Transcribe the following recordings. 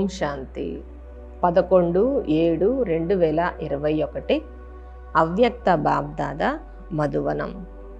ఓం శాంతి పదకొండు ఏడు రెండు వేల ఇరవై ఒకటి అవ్యక్త బాబ్దాద మధువనం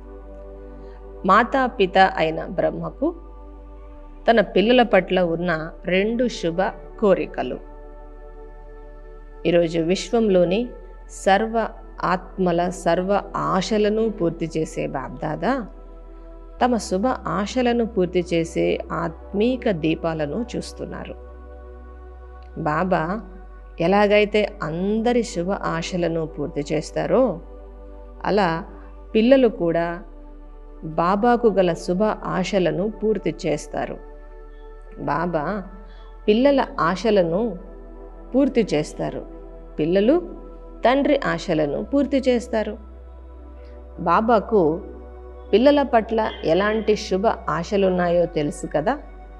మాతాపిత అయిన బ్రహ్మకు తన పిల్లల పట్ల ఉన్న రెండు శుభ కోరికలు ఈరోజు విశ్వంలోని సర్వ ఆత్మల సర్వ ఆశలను పూర్తి చేసే బాబ్దాదా తమ శుభ ఆశలను పూర్తి చేసే ఆత్మీక దీపాలను చూస్తున్నారు బాబా ఎలాగైతే అందరి శుభ ఆశలను పూర్తి చేస్తారో అలా పిల్లలు కూడా బాబాకు గల శుభ ఆశలను పూర్తి చేస్తారు బాబా పిల్లల ఆశలను పూర్తి చేస్తారు పిల్లలు తండ్రి ఆశలను పూర్తి చేస్తారు బాబాకు పిల్లల పట్ల ఎలాంటి శుభ ఆశలున్నాయో తెలుసు కదా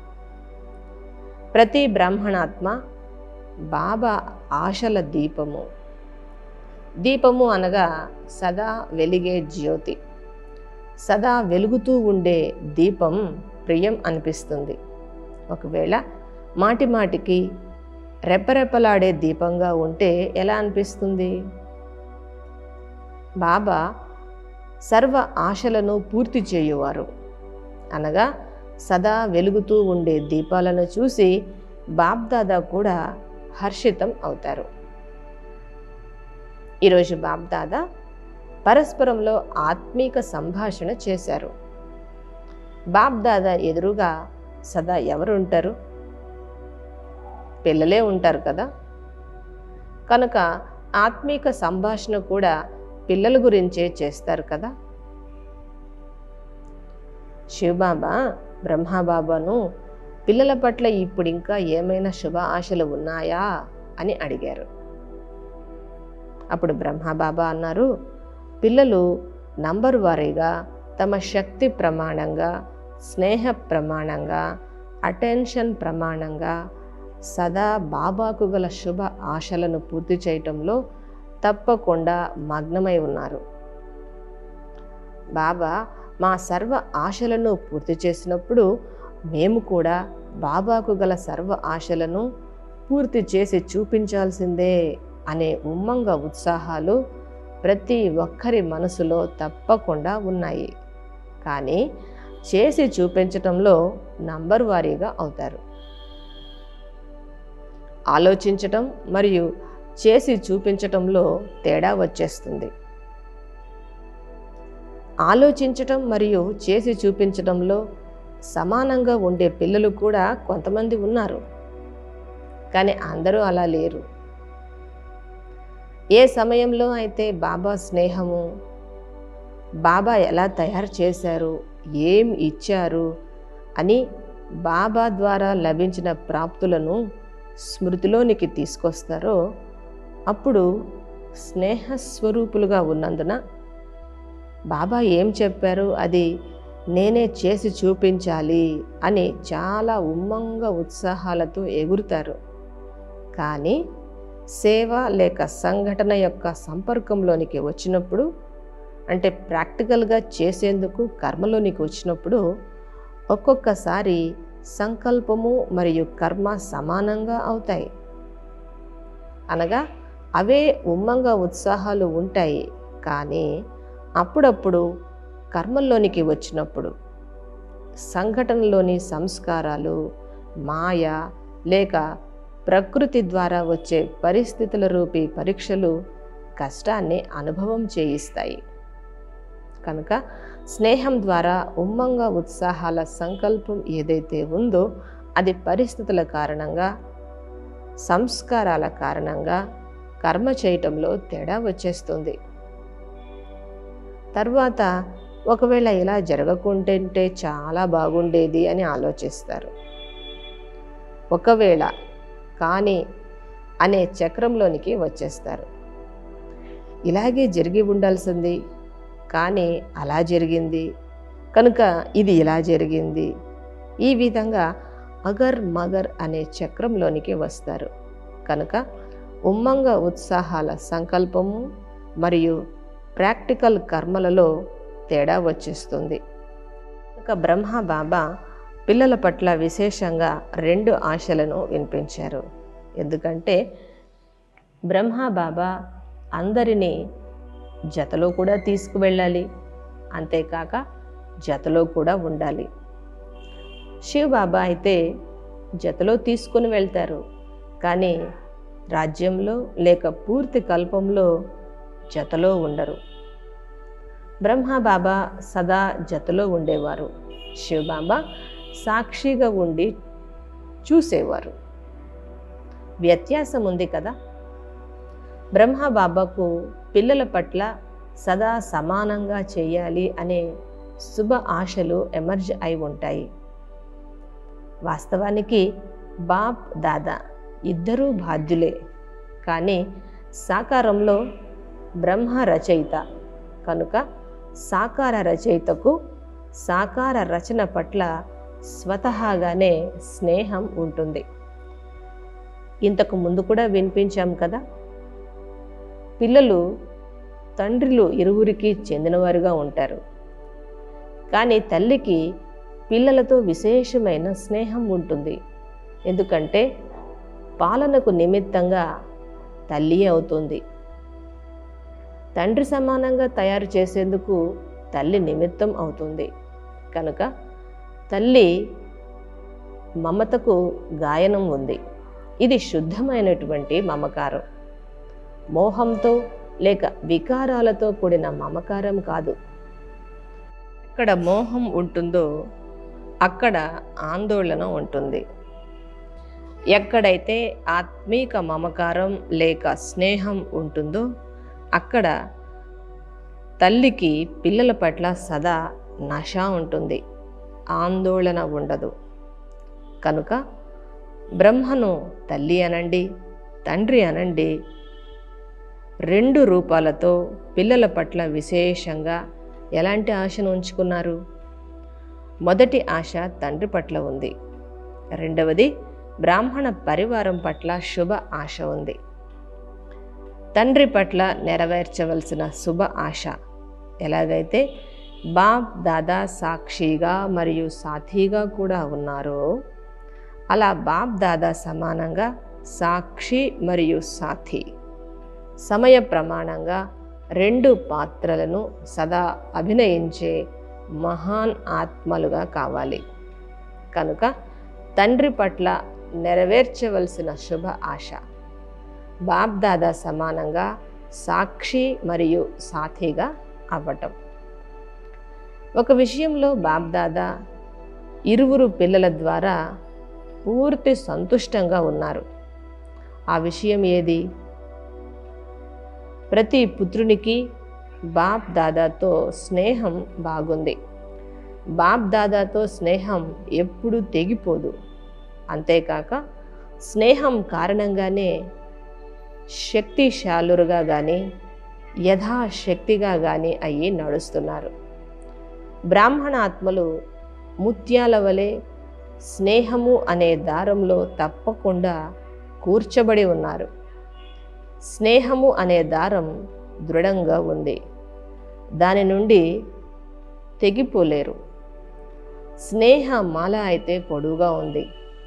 ప్రతి బ్రాహ్మణాత్మ బాబా ఆశల దీపము దీపము అనగా సదా వెలిగే జ్యోతి సదా వెలుగుతూ ఉండే దీపం ప్రియం అనిపిస్తుంది ఒకవేళ మాటి మాటికి రెప్పరెప్పలాడే దీపంగా ఉంటే ఎలా అనిపిస్తుంది బాబా సర్వ ఆశలను పూర్తి చేయువారు అనగా సదా వెలుగుతూ ఉండే దీపాలను చూసి బాబ్దాదా కూడా హర్షితం అవుతారు ఈరోజు బాబ్దాదా పరస్పరంలో ఆత్మీక సంభాషణ చేశారు బాబ్దాదా ఎదురుగా సదా ఎవరు ఉంటారు పిల్లలే ఉంటారు కదా కనుక ఆత్మీక సంభాషణ కూడా పిల్లల గురించే చేస్తారు కదా శివబాబా బ్రహ్మబాబాను పిల్లల పట్ల ఇప్పుడు ఇంకా ఏమైనా శుభ ఆశలు ఉన్నాయా అని అడిగారు అప్పుడు బ్రహ్మబాబా అన్నారు పిల్లలు నంబర్ వారీగా తమ శక్తి ప్రమాణంగా స్నేహ ప్రమాణంగా అటెన్షన్ ప్రమాణంగా సదా బాబాకు గల శుభ ఆశలను పూర్తి చేయటంలో తప్పకుండా మగ్నమై ఉన్నారు బాబా మా సర్వ ఆశలను పూర్తి చేసినప్పుడు మేము కూడా బాబాకు గల సర్వ ఆశలను పూర్తి చేసి చూపించాల్సిందే అనే ఉమ్మంగ ఉత్సాహాలు ప్రతి ఒక్కరి మనసులో తప్పకుండా ఉన్నాయి కానీ చేసి చూపించటంలో నంబర్ వారీగా అవుతారు ఆలోచించటం మరియు చేసి చూపించటంలో తేడా వచ్చేస్తుంది ఆలోచించటం మరియు చేసి చూపించడంలో సమానంగా ఉండే పిల్లలు కూడా కొంతమంది ఉన్నారు కానీ అందరూ అలా లేరు ఏ సమయంలో అయితే బాబా స్నేహము బాబా ఎలా తయారు చేశారు ఏం ఇచ్చారు అని బాబా ద్వారా లభించిన ప్రాప్తులను స్మృతిలోనికి తీసుకొస్తారో అప్పుడు స్నేహస్వరూపులుగా ఉన్నందున బాబా ఏం చెప్పారు అది నేనే చేసి చూపించాలి అని చాలా ఉమ్మంగా ఉత్సాహాలతో ఎగురుతారు కానీ సేవ లేక సంఘటన యొక్క సంపర్కంలోనికి వచ్చినప్పుడు అంటే ప్రాక్టికల్గా చేసేందుకు కర్మలోనికి వచ్చినప్పుడు ఒక్కొక్కసారి సంకల్పము మరియు కర్మ సమానంగా అవుతాయి అనగా అవే ఉమ్మంగా ఉత్సాహాలు ఉంటాయి కానీ అప్పుడప్పుడు కర్మల్లోనికి వచ్చినప్పుడు సంఘటనలోని సంస్కారాలు మాయ లేక ప్రకృతి ద్వారా వచ్చే పరిస్థితుల రూపీ పరీక్షలు కష్టాన్ని అనుభవం చేయిస్తాయి కనుక స్నేహం ద్వారా ఉమ్మంగా ఉత్సాహాల సంకల్పం ఏదైతే ఉందో అది పరిస్థితుల కారణంగా సంస్కారాల కారణంగా కర్మ చేయటంలో తేడా వచ్చేస్తుంది తర్వాత ఒకవేళ ఇలా జరగకుంటుంటే చాలా బాగుండేది అని ఆలోచిస్తారు ఒకవేళ కానీ అనే చక్రంలోనికి వచ్చేస్తారు ఇలాగే జరిగి ఉండాల్సింది కానీ అలా జరిగింది కనుక ఇది ఇలా జరిగింది ఈ విధంగా అగర్ మగర్ అనే చక్రంలోనికి వస్తారు కనుక ఉమ్మంగ ఉత్సాహాల సంకల్పము మరియు ప్రాక్టికల్ కర్మలలో తేడా వచ్చేస్తుంది ఇక బ్రహ్మ బాబా పిల్లల పట్ల విశేషంగా రెండు ఆశలను వినిపించారు ఎందుకంటే బ్రహ్మ బాబా అందరినీ జతలో కూడా తీసుకువెళ్ళాలి అంతేకాక జతలో కూడా ఉండాలి శివ్ బాబా అయితే జతలో తీసుకుని వెళ్తారు కానీ రాజ్యంలో లేక పూర్తి కల్పంలో జతలో ఉండరు బ్రహ్మ బాబా సదా జతలో ఉండేవారు శివ్ బాబా సాక్షిగా ఉండి చూసేవారు వ్యత్యాసం ఉంది కదా బ్రహ్మ బాబాకు పిల్లల పట్ల సదా సమానంగా చేయాలి అనే శుభ ఆశలు ఎమర్జ్ అయి ఉంటాయి వాస్తవానికి బాప్ దాదా ఇద్దరూ బాధ్యులే కానీ సాకారంలో బ్రహ్మ రచయిత కనుక సాకార రచయితకు సాకార రచన పట్ల స్వతహాగానే స్నేహం ఉంటుంది ఇంతకు ముందు కూడా వినిపించాం కదా పిల్లలు తండ్రిలు ఇరువురికి చెందినవారుగా ఉంటారు కానీ తల్లికి పిల్లలతో విశేషమైన స్నేహం ఉంటుంది ఎందుకంటే పాలనకు నిమిత్తంగా తల్లి అవుతుంది తండ్రి సమానంగా తయారు చేసేందుకు తల్లి నిమిత్తం అవుతుంది కనుక తల్లి మమతకు గాయనం ఉంది ఇది శుద్ధమైనటువంటి మమకారం మోహంతో లేక వికారాలతో కూడిన మమకారం కాదు ఎక్కడ మోహం ఉంటుందో అక్కడ ఆందోళన ఉంటుంది ఎక్కడైతే ఆత్మీక మమకారం లేక స్నేహం ఉంటుందో అక్కడ తల్లికి పిల్లల పట్ల సదా నష ఉంటుంది ఆందోళన ఉండదు కనుక బ్రహ్మను తల్లి అనండి తండ్రి అనండి రెండు రూపాలతో పిల్లల పట్ల విశేషంగా ఎలాంటి ఆశను ఉంచుకున్నారు మొదటి ఆశ తండ్రి పట్ల ఉంది రెండవది బ్రాహ్మణ పరివారం పట్ల శుభ ఆశ ఉంది తండ్రి పట్ల నెరవేర్చవలసిన శుభ ఆశ ఎలాగైతే బాప్ దాదా సాక్షిగా మరియు సాథీగా కూడా ఉన్నారో అలా బాప్ దాదా సమానంగా సాక్షి మరియు సాథి సమయ ప్రమాణంగా రెండు పాత్రలను సదా అభినయించే మహాన్ ఆత్మలుగా కావాలి కనుక తండ్రి పట్ల నెరవేర్చవలసిన శుభ ఆశ బాబ్దాదా సమానంగా సాక్షి మరియు సాథిగా అవ్వటం ఒక విషయంలో బాబ్దాదా ఇరువురు పిల్లల ద్వారా పూర్తి సంతుష్టంగా ఉన్నారు ఆ విషయం ఏది ప్రతి పుత్రునికి బాప్ దాదాతో స్నేహం బాగుంది బాప్ దాదాతో స్నేహం ఎప్పుడూ తెగిపోదు అంతేకాక స్నేహం కారణంగానే శక్తిశాలురుగా కానీ యథాశక్తిగా కానీ అయ్యి నడుస్తున్నారు బ్రాహ్మణ ఆత్మలు ముత్యాల వలె స్నేహము అనే దారంలో తప్పకుండా కూర్చబడి ఉన్నారు స్నేహము అనే దారం దృఢంగా ఉంది దాని నుండి తెగిపోలేరు స్నేహ మాల అయితే పొడువుగా ఉంది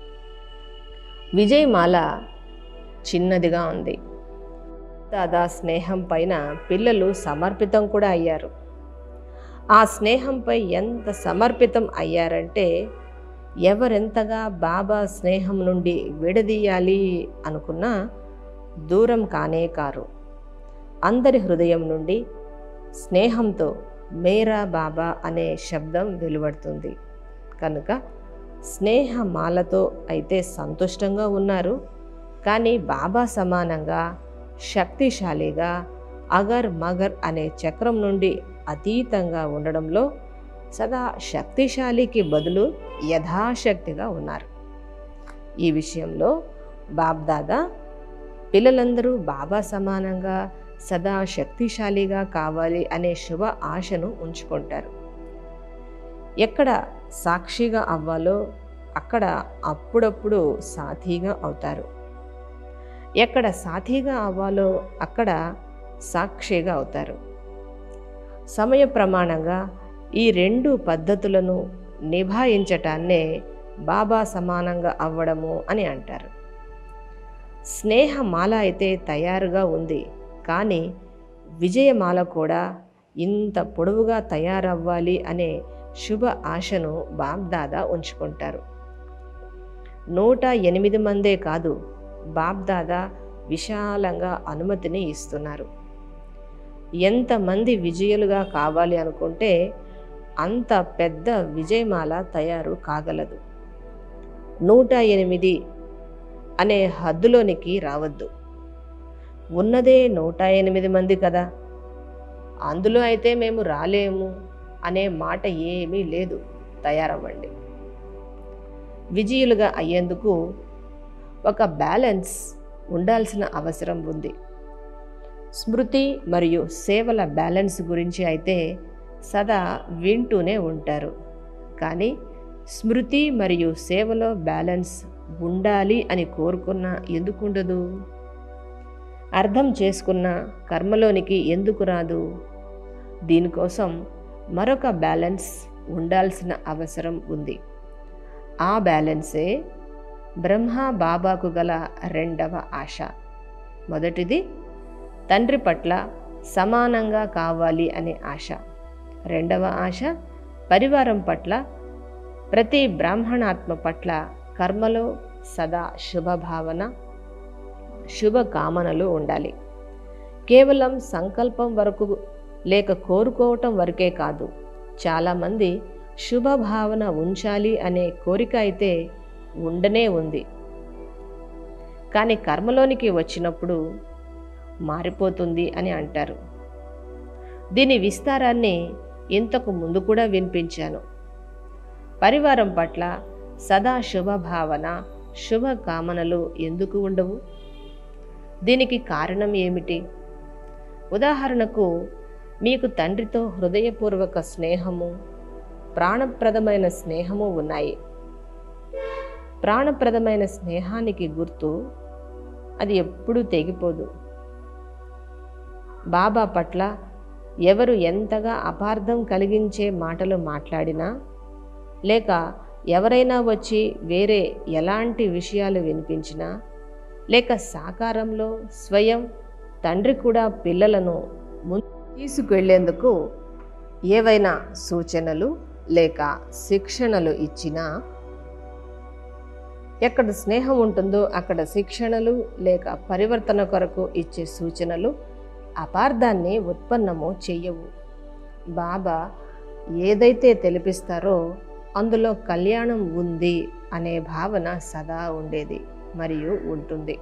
విజయమాల చిన్నదిగా ఉంది దాదా స్నేహం పైన పిల్లలు సమర్పితం కూడా అయ్యారు ఆ స్నేహంపై ఎంత సమర్పితం అయ్యారంటే ఎవరెంతగా బాబా స్నేహం నుండి విడదీయాలి అనుకున్నా దూరం కానే కారు అందరి హృదయం నుండి స్నేహంతో మేరా బాబా అనే శబ్దం వెలువడుతుంది కనుక స్నేహమాలతో అయితే సంతుష్టంగా ఉన్నారు కానీ బాబా సమానంగా శక్తిశాలిగా అగర్ మగర్ అనే చక్రం నుండి అతీతంగా ఉండడంలో సదా శక్తిశాలికి బదులు యథాశక్తిగా ఉన్నారు ఈ విషయంలో బాబ్దాదా పిల్లలందరూ బాబా సమానంగా సదా శక్తిశాలిగా కావాలి అనే శుభ ఆశను ఉంచుకుంటారు ఎక్కడ సాక్షిగా అవ్వాలో అక్కడ అప్పుడప్పుడు సాథీగా అవుతారు ఎక్కడ సాథీగా అవ్వాలో అక్కడ సాక్షిగా అవుతారు సమయ ప్రమాణంగా ఈ రెండు పద్ధతులను నిభాయించటాన్నే బాబా సమానంగా అవ్వడము అని అంటారు స్నేహమాల అయితే తయారుగా ఉంది కానీ విజయమాల కూడా ఇంత పొడవుగా తయారవ్వాలి అనే శుభ ఆశను బాబ్దాదా ఉంచుకుంటారు నూట ఎనిమిది మందే కాదు బాబ్దాదా విశాలంగా అనుమతిని ఇస్తున్నారు ఎంతమంది విజయులుగా కావాలి అనుకుంటే అంత పెద్ద విజయమాల తయారు కాగలదు నూట ఎనిమిది అనే హద్దులోనికి రావద్దు ఉన్నదే నూట ఎనిమిది మంది కదా అందులో అయితే మేము రాలేము అనే మాట ఏమీ లేదు తయారవ్వండి విజయులుగా అయ్యేందుకు ఒక బ్యాలెన్స్ ఉండాల్సిన అవసరం ఉంది స్మృతి మరియు సేవల బ్యాలెన్స్ గురించి అయితే సదా వింటూనే ఉంటారు కానీ స్మృతి మరియు సేవలో బ్యాలెన్స్ ఉండాలి అని కోరుకున్న ఎందుకుండదు అర్థం చేసుకున్న కర్మలోనికి ఎందుకు రాదు దీనికోసం మరొక బ్యాలెన్స్ ఉండాల్సిన అవసరం ఉంది ఆ బ్యాలెన్సే బ్రహ్మ బాబాకు గల రెండవ ఆశ మొదటిది తండ్రి పట్ల సమానంగా కావాలి అనే ఆశ రెండవ ఆశ పరివారం పట్ల ప్రతి బ్రాహ్మణాత్మ పట్ల కర్మలో సదా శుభభావన శుభ కామనలు ఉండాలి కేవలం సంకల్పం వరకు లేక కోరుకోవటం వరకే కాదు చాలామంది శుభభావన ఉంచాలి అనే కోరిక అయితే ఉండనే ఉంది కానీ కర్మలోనికి వచ్చినప్పుడు మారిపోతుంది అని అంటారు దీని విస్తారాన్ని ఇంతకు ముందు కూడా వినిపించాను పరివారం పట్ల సదా శుభభావన శుభ కామనలు ఎందుకు ఉండవు దీనికి కారణం ఏమిటి ఉదాహరణకు మీకు తండ్రితో హృదయపూర్వక స్నేహము ప్రాణప్రదమైన స్నేహము ఉన్నాయి ప్రాణప్రదమైన స్నేహానికి గుర్తు అది ఎప్పుడూ తెగిపోదు బాబా పట్ల ఎవరు ఎంతగా అపార్థం కలిగించే మాటలు మాట్లాడినా లేక ఎవరైనా వచ్చి వేరే ఎలాంటి విషయాలు వినిపించినా లేక సాకారంలో స్వయం తండ్రి కూడా పిల్లలను ముందు తీసుకువెళ్లేందుకు ఏవైనా సూచనలు లేక శిక్షణలు ఇచ్చినా ఎక్కడ స్నేహం ఉంటుందో అక్కడ శిక్షణలు లేక పరివర్తన కొరకు ఇచ్చే సూచనలు అపార్థాన్ని ఉత్పన్నము చెయ్యవు బాబా ఏదైతే తెలిపిస్తారో అందులో కళ్యాణం ఉంది అనే భావన సదా ఉండేది మరియు ఉంటుంది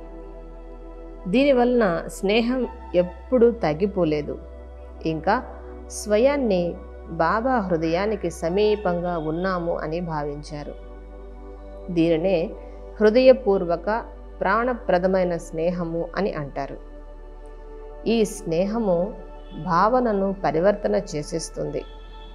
దీనివలన స్నేహం ఎప్పుడూ తగ్గిపోలేదు ఇంకా స్వయాన్ని బాబా హృదయానికి సమీపంగా ఉన్నాము అని భావించారు దీనినే హృదయపూర్వక ప్రాణప్రదమైన స్నేహము అని అంటారు ఈ స్నేహము భావనను పరివర్తన చేసేస్తుంది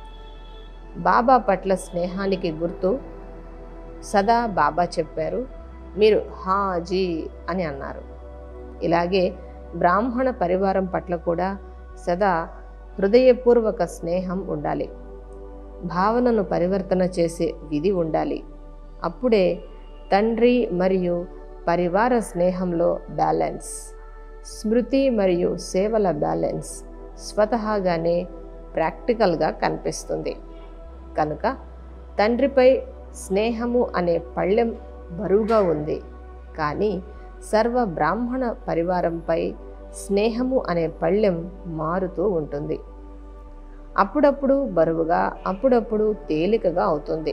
బాబా పట్ల స్నేహానికి గుర్తు సదా బాబా చెప్పారు మీరు హాజీ అని అన్నారు ఇలాగే బ్రాహ్మణ పరివారం పట్ల కూడా సదా హృదయపూర్వక స్నేహం ఉండాలి భావనను పరివర్తన చేసే విధి ఉండాలి అప్పుడే తండ్రి మరియు పరివార స్నేహంలో బ్యాలెన్స్ స్మృతి మరియు సేవల బ్యాలెన్స్ స్వతహాగానే ప్రాక్టికల్గా కనిపిస్తుంది కనుక తండ్రిపై స్నేహము అనే పళ్ళెం బరువుగా ఉంది కానీ సర్వ బ్రాహ్మణ పరివారంపై స్నేహము అనే పళ్ళెం మారుతూ ఉంటుంది అప్పుడప్పుడు బరువుగా అప్పుడప్పుడు తేలికగా అవుతుంది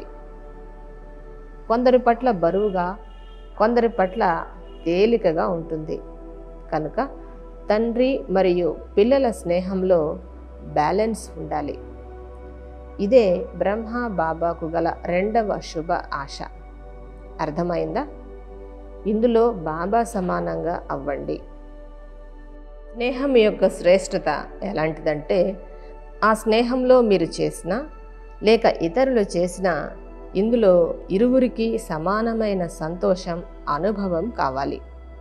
కొందరి పట్ల బరువుగా కొందరి పట్ల తేలికగా ఉంటుంది కనుక తండ్రి మరియు పిల్లల స్నేహంలో బ్యాలెన్స్ ఉండాలి ఇదే బ్రహ్మ బాబాకు గల రెండవ శుభ ఆశ అర్థమైందా ఇందులో బాబా సమానంగా అవ్వండి స్నేహం యొక్క శ్రేష్టత ఎలాంటిదంటే ఆ స్నేహంలో మీరు చేసిన లేక ఇతరులు చేసిన ఇందులో ఇరువురికి సమానమైన సంతోషం అనుభవం కావాలి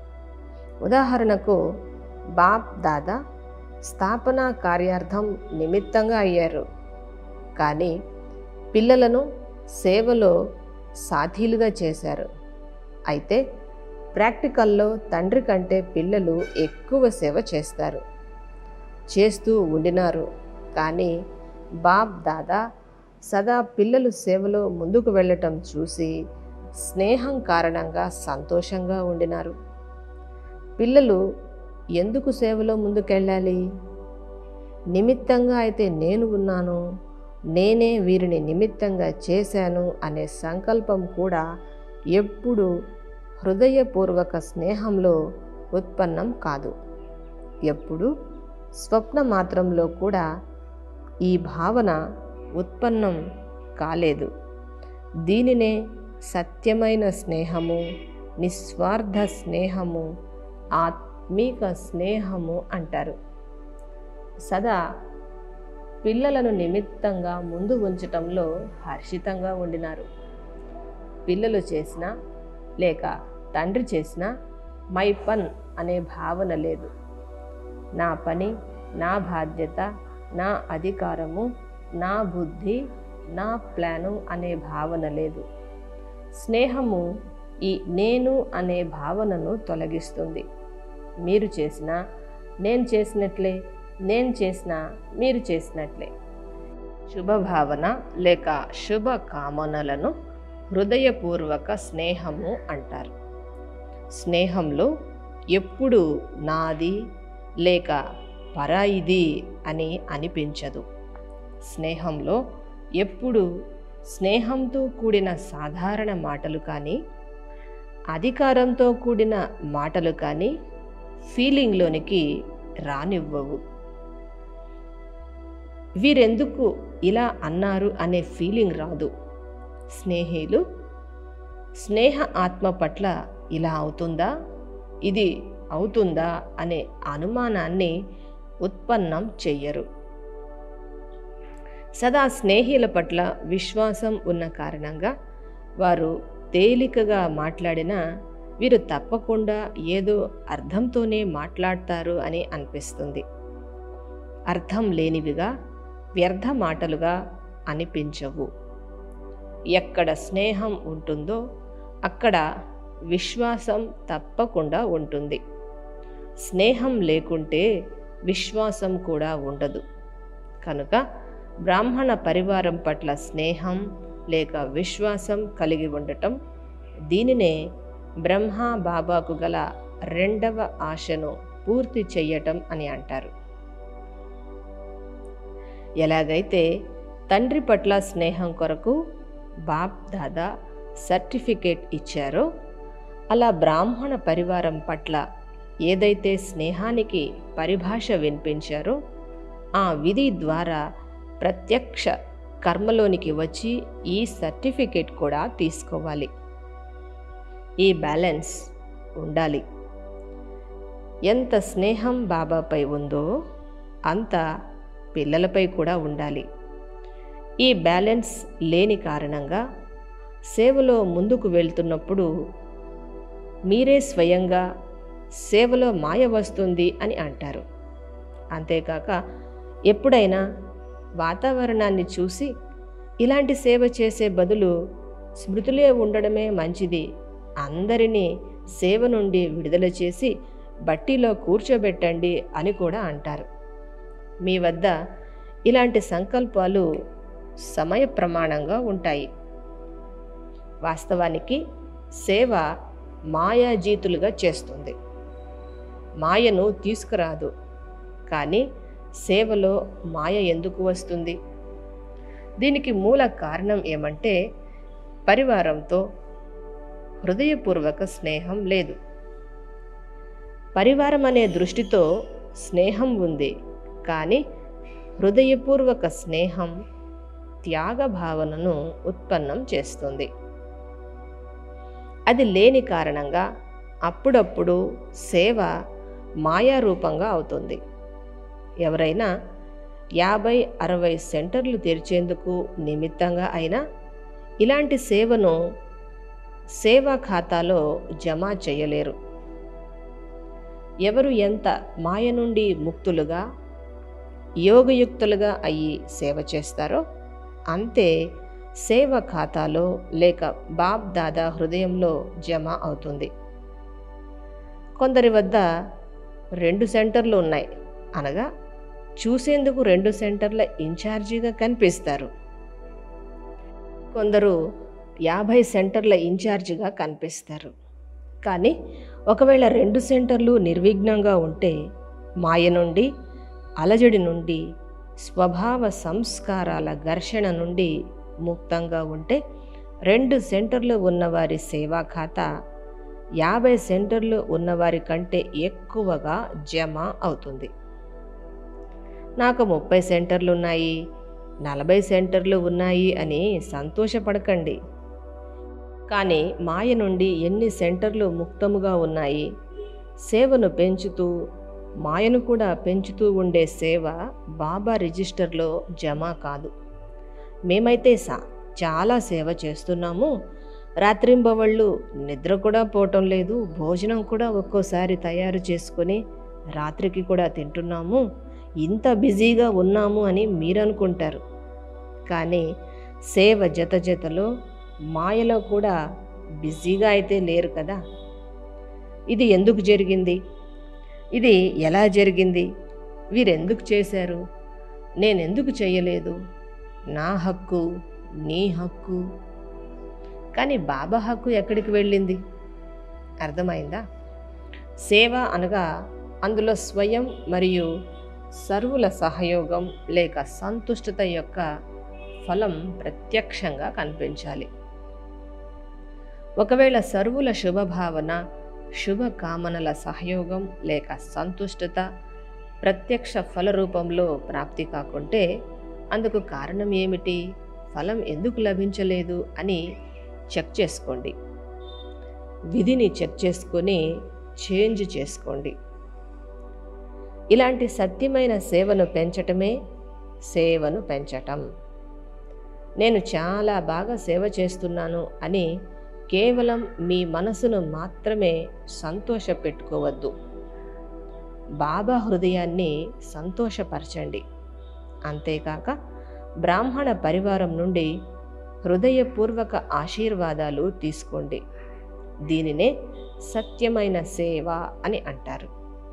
ఉదాహరణకు బాప్ దాదా స్థాపన కార్యార్థం నిమిత్తంగా అయ్యారు కానీ పిల్లలను సేవలో సాథీలుగా చేశారు అయితే ప్రాక్టికల్లో తండ్రి కంటే పిల్లలు ఎక్కువ సేవ చేస్తారు చేస్తూ ఉండినారు కానీ బాబ్ దాదా సదా పిల్లలు సేవలో ముందుకు వెళ్ళటం చూసి స్నేహం కారణంగా సంతోషంగా ఉండినారు పిల్లలు ఎందుకు సేవలో ముందుకెళ్ళాలి నిమిత్తంగా అయితే నేను ఉన్నాను నేనే వీరిని నిమిత్తంగా చేశాను అనే సంకల్పం కూడా ఎప్పుడు హృదయపూర్వక స్నేహంలో ఉత్పన్నం కాదు ఎప్పుడు స్వప్న మాత్రంలో కూడా ఈ భావన ఉత్పన్నం కాలేదు దీనినే సత్యమైన స్నేహము నిస్వార్థ స్నేహము ఆత్మీక స్నేహము అంటారు సదా పిల్లలను నిమిత్తంగా ముందు ఉంచటంలో హర్షితంగా ఉండినారు పిల్లలు చేసిన లేక తండ్రి చేసిన మై పన్ అనే భావన లేదు నా పని నా బాధ్యత నా అధికారము నా బుద్ధి నా ప్లాను అనే భావన లేదు స్నేహము ఈ నేను అనే భావనను తొలగిస్తుంది మీరు చేసిన నేను చేసినట్లే నేను చేసిన మీరు చేసినట్లే శుభభావన లేక శుభ కామనలను హృదయపూర్వక స్నేహము అంటారు స్నేహంలో ఎప్పుడు నాది లేక పరాయిది అని అనిపించదు స్నేహంలో ఎప్పుడు స్నేహంతో కూడిన సాధారణ మాటలు కానీ అధికారంతో కూడిన మాటలు కానీ ఫీలింగ్లోనికి రానివ్వవు వీరెందుకు ఇలా అన్నారు అనే ఫీలింగ్ రాదు స్నేహిలు స్నేహ ఆత్మ పట్ల ఇలా అవుతుందా ఇది అవుతుందా అనే అనుమానాన్ని ఉత్పన్నం చెయ్యరు సదా స్నేహిల పట్ల విశ్వాసం ఉన్న కారణంగా వారు తేలికగా మాట్లాడినా వీరు తప్పకుండా ఏదో అర్థంతోనే మాట్లాడతారు అని అనిపిస్తుంది అర్థం లేనివిగా వ్యర్థ మాటలుగా అనిపించవు ఎక్కడ స్నేహం ఉంటుందో అక్కడ విశ్వాసం తప్పకుండా ఉంటుంది స్నేహం లేకుంటే విశ్వాసం కూడా ఉండదు కనుక బ్రాహ్మణ పరివారం పట్ల స్నేహం లేక విశ్వాసం కలిగి ఉండటం దీనినే బ్రహ్మ బాబాకు గల రెండవ ఆశను పూర్తి చెయ్యటం అని అంటారు ఎలాగైతే తండ్రి పట్ల స్నేహం కొరకు బాప్ దాదా సర్టిఫికేట్ ఇచ్చారో అలా బ్రాహ్మణ పరివారం పట్ల ఏదైతే స్నేహానికి పరిభాష వినిపించారో ఆ విధి ద్వారా ప్రత్యక్ష కర్మలోనికి వచ్చి ఈ సర్టిఫికేట్ కూడా తీసుకోవాలి ఈ బ్యాలెన్స్ ఉండాలి ఎంత స్నేహం బాబాపై ఉందో అంత పిల్లలపై కూడా ఉండాలి ఈ బ్యాలెన్స్ లేని కారణంగా సేవలో ముందుకు వెళ్తున్నప్పుడు మీరే స్వయంగా సేవలో మాయ వస్తుంది అని అంటారు అంతేకాక ఎప్పుడైనా వాతావరణాన్ని చూసి ఇలాంటి సేవ చేసే బదులు స్మృతులే ఉండడమే మంచిది అందరినీ సేవ నుండి విడుదల చేసి బట్టీలో కూర్చోబెట్టండి అని కూడా అంటారు మీ వద్ద ఇలాంటి సంకల్పాలు సమయ ప్రమాణంగా ఉంటాయి వాస్తవానికి సేవ మాయాజీతులుగా చేస్తుంది మాయను తీసుకురాదు కానీ సేవలో మాయ ఎందుకు వస్తుంది దీనికి మూల కారణం ఏమంటే పరివారంతో హృదయపూర్వక స్నేహం లేదు పరివారం అనే దృష్టితో స్నేహం ఉంది కానీ హృదయపూర్వక స్నేహం త్యాగ భావనను ఉత్పన్నం చేస్తుంది అది లేని కారణంగా అప్పుడప్పుడు సేవ మాయారూపంగా అవుతుంది ఎవరైనా యాభై అరవై సెంటర్లు తెరిచేందుకు నిమిత్తంగా అయినా ఇలాంటి సేవను సేవా ఖాతాలో జమ చేయలేరు ఎవరు ఎంత మాయ నుండి ముక్తులుగా యోగయుక్తులుగా అయ్యి సేవ చేస్తారో అంతే సేవ ఖాతాలో లేక బాబ్ దాదా హృదయంలో జమ అవుతుంది కొందరి వద్ద రెండు సెంటర్లు ఉన్నాయి అనగా చూసేందుకు రెండు సెంటర్ల ఇన్ఛార్జిగా కనిపిస్తారు కొందరు యాభై సెంటర్ల ఇన్ఛార్జిగా కనిపిస్తారు కానీ ఒకవేళ రెండు సెంటర్లు నిర్విఘ్నంగా ఉంటే మాయ నుండి అలజడి నుండి స్వభావ సంస్కారాల ఘర్షణ నుండి ముక్తంగా ఉంటే రెండు సెంటర్లు ఉన్నవారి సేవా ఖాతా యాభై సెంటర్లు ఉన్నవారి కంటే ఎక్కువగా జమ అవుతుంది నాకు ముప్పై సెంటర్లు ఉన్నాయి నలభై సెంటర్లు ఉన్నాయి అని సంతోషపడకండి కానీ మాయ నుండి ఎన్ని సెంటర్లు ముక్తముగా ఉన్నాయి సేవను పెంచుతూ మాయను కూడా పెంచుతూ ఉండే సేవ బాబా రిజిస్టర్లో జమ కాదు మేమైతే సా చాలా సేవ చేస్తున్నాము రాత్రింబవళ్ళు నిద్ర కూడా పోవటం లేదు భోజనం కూడా ఒక్కోసారి తయారు చేసుకొని రాత్రికి కూడా తింటున్నాము ఇంత బిజీగా ఉన్నాము అని మీరు అనుకుంటారు కానీ సేవ జత జతలో మాయలో కూడా బిజీగా అయితే లేరు కదా ఇది ఎందుకు జరిగింది ఇది ఎలా జరిగింది వీరెందుకు చేశారు నేనెందుకు చేయలేదు నా హక్కు నీ హక్కు కానీ బాబా హక్కు ఎక్కడికి వెళ్ళింది అర్థమైందా సేవ అనగా అందులో స్వయం మరియు సర్వుల సహయోగం లేక సంతుష్టత యొక్క ఫలం ప్రత్యక్షంగా కనిపించాలి ఒకవేళ సర్వుల శుభభావన శుభ కామనల సహయోగం లేక సంతుష్టత ప్రత్యక్ష ఫల రూపంలో ప్రాప్తి కాకుంటే అందుకు కారణం ఏమిటి ఫలం ఎందుకు లభించలేదు అని చెక్ చేసుకోండి విధిని చెక్ చేసుకొని చేంజ్ చేసుకోండి ఇలాంటి సత్యమైన సేవను పెంచటమే సేవను పెంచటం నేను చాలా బాగా సేవ చేస్తున్నాను అని కేవలం మీ మనసును మాత్రమే సంతోషపెట్టుకోవద్దు బాబా హృదయాన్ని సంతోషపరచండి అంతేకాక బ్రాహ్మణ పరివారం నుండి హృదయపూర్వక ఆశీర్వాదాలు తీసుకోండి దీనినే సత్యమైన సేవ అని అంటారు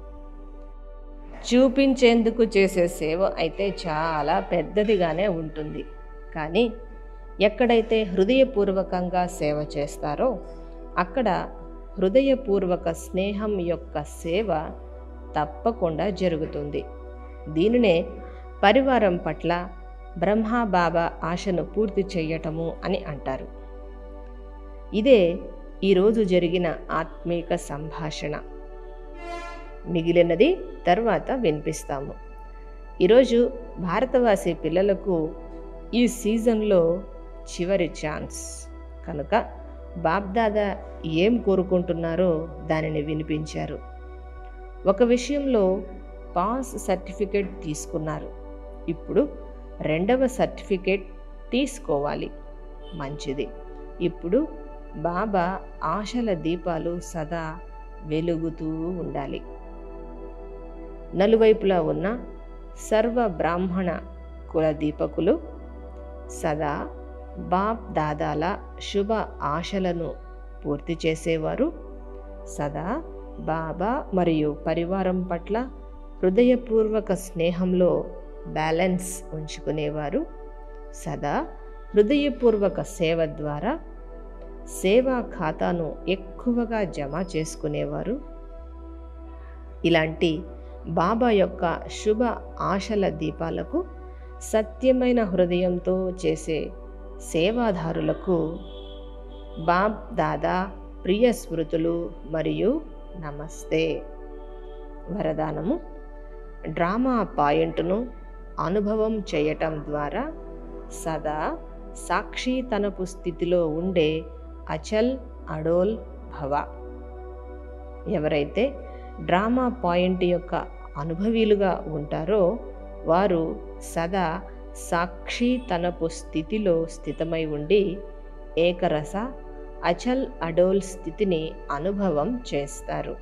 చూపించేందుకు చేసే సేవ అయితే చాలా పెద్దదిగానే ఉంటుంది కానీ ఎక్కడైతే హృదయపూర్వకంగా సేవ చేస్తారో అక్కడ హృదయపూర్వక స్నేహం యొక్క సేవ తప్పకుండా జరుగుతుంది దీనినే పరివారం పట్ల బ్రహ్మా బాబా ఆశను పూర్తి చేయటము అని అంటారు ఇదే ఈరోజు జరిగిన ఆత్మీక సంభాషణ మిగిలినది తర్వాత వినిపిస్తాము ఈరోజు భారతవాసి పిల్లలకు ఈ సీజన్లో చివరి ఛాన్స్ కనుక బాబ్దాదా ఏం కోరుకుంటున్నారో దానిని వినిపించారు ఒక విషయంలో పాస్ సర్టిఫికేట్ తీసుకున్నారు ఇప్పుడు రెండవ సర్టిఫికేట్ తీసుకోవాలి మంచిది ఇప్పుడు బాబా ఆశల దీపాలు సదా వెలుగుతూ ఉండాలి నలువైపులా ఉన్న సర్వ బ్రాహ్మణ కుల దీపకులు సదా బాప్ దాదాల శుభ ఆశలను పూర్తి చేసేవారు సదా బాబా మరియు పరివారం పట్ల హృదయపూర్వక స్నేహంలో బ్యాలెన్స్ ఉంచుకునేవారు సదా హృదయపూర్వక సేవ ద్వారా సేవా ఖాతాను ఎక్కువగా జమ చేసుకునేవారు ఇలాంటి బాబా యొక్క శుభ ఆశల దీపాలకు సత్యమైన హృదయంతో చేసే సేవాదారులకు బాబ్ దాదా ప్రియ స్మృతులు మరియు నమస్తే వరదానము డ్రామా పాయింట్ను అనుభవం చేయటం ద్వారా సదా సాక్షితనపు స్థితిలో ఉండే అచల్ అడోల్ భవ ఎవరైతే డ్రామా పాయింట్ యొక్క అనుభవీలుగా ఉంటారో వారు సదా సాక్షి తనపు స్థితిలో స్థితమై ఉండి ఏకరస అచల్ అడోల్ స్థితిని అనుభవం చేస్తారు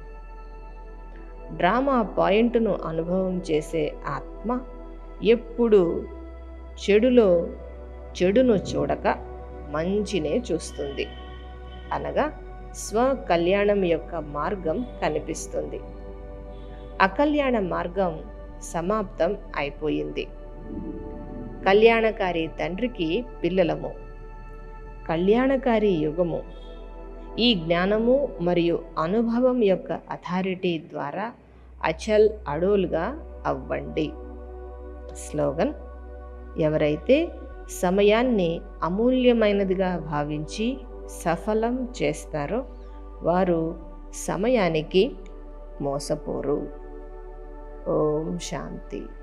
డ్రామా పాయింట్ను అనుభవం చేసే ఆత్మ ఎప్పుడు చెడులో చెడును చూడక మంచినే చూస్తుంది అనగా స్వ కళ్యాణం యొక్క మార్గం కనిపిస్తుంది అకల్యాణ మార్గం సమాప్తం అయిపోయింది కళ్యాణకారి తండ్రికి పిల్లలము కళ్యాణకారి యుగము ఈ జ్ఞానము మరియు అనుభవం యొక్క అథారిటీ ద్వారా అచల్ అడోల్గా అవ్వండి స్లోగన్ ఎవరైతే సమయాన్ని అమూల్యమైనదిగా భావించి సఫలం చేస్తారో వారు సమయానికి మోసపోరు ఓం శాంతి